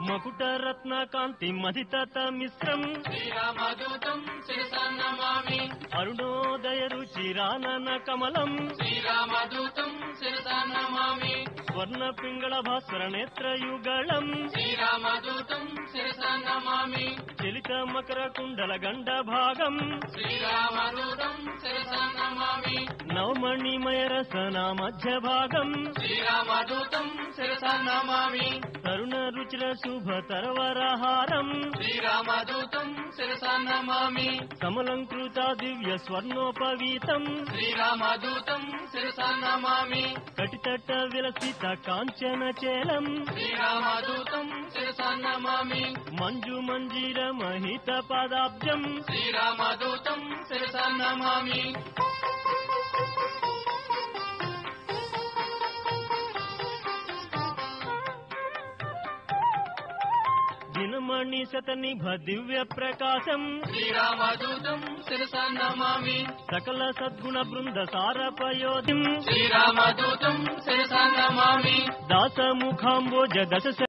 మకుట రత్న కాంతి మదితత మిశ్రం శ్రీరామదూతం శిరసా నమామి అరుణోదయ రుచిరానన కమలం శ్రీరామదూతం శిరసా నమామి స్వర్ణ పింగళ భాస్వర నేత్రయుగళం శ్రీరామదూతం శిరసా నమామి చలిత మకర కుండల గండ భాగం శ్రీరామదూతం శిరసా నమామి నవమణిమయ రసన మధ్య భాగం శ్రీరామదూతం శిరసా నమామి తరుణ రుచిర శుభ తరవరహారం శ్రీరామదూతం శిరసా నమామి సమలంకృత దివ్య స్వర్ణోపవీతం శ్రీరామదూతం శిరసా నమామి కటితట విలసిత కాంచన చేలం శ్రీరామదూతం శిరసా నమామి మంజు మంజిర మహిత పదాబ్జం శ్రీరామదూతం శిరసా నమామి దినమణి శతనిభ దివ్య ప్రకాశం శ్రీరామదూతం శిరసా నమామి సకల సద్గుణ బృంద సారపయోధిం శ్రీరామదూతం శిరసా నమామి దాసముఖాంబోజ దశ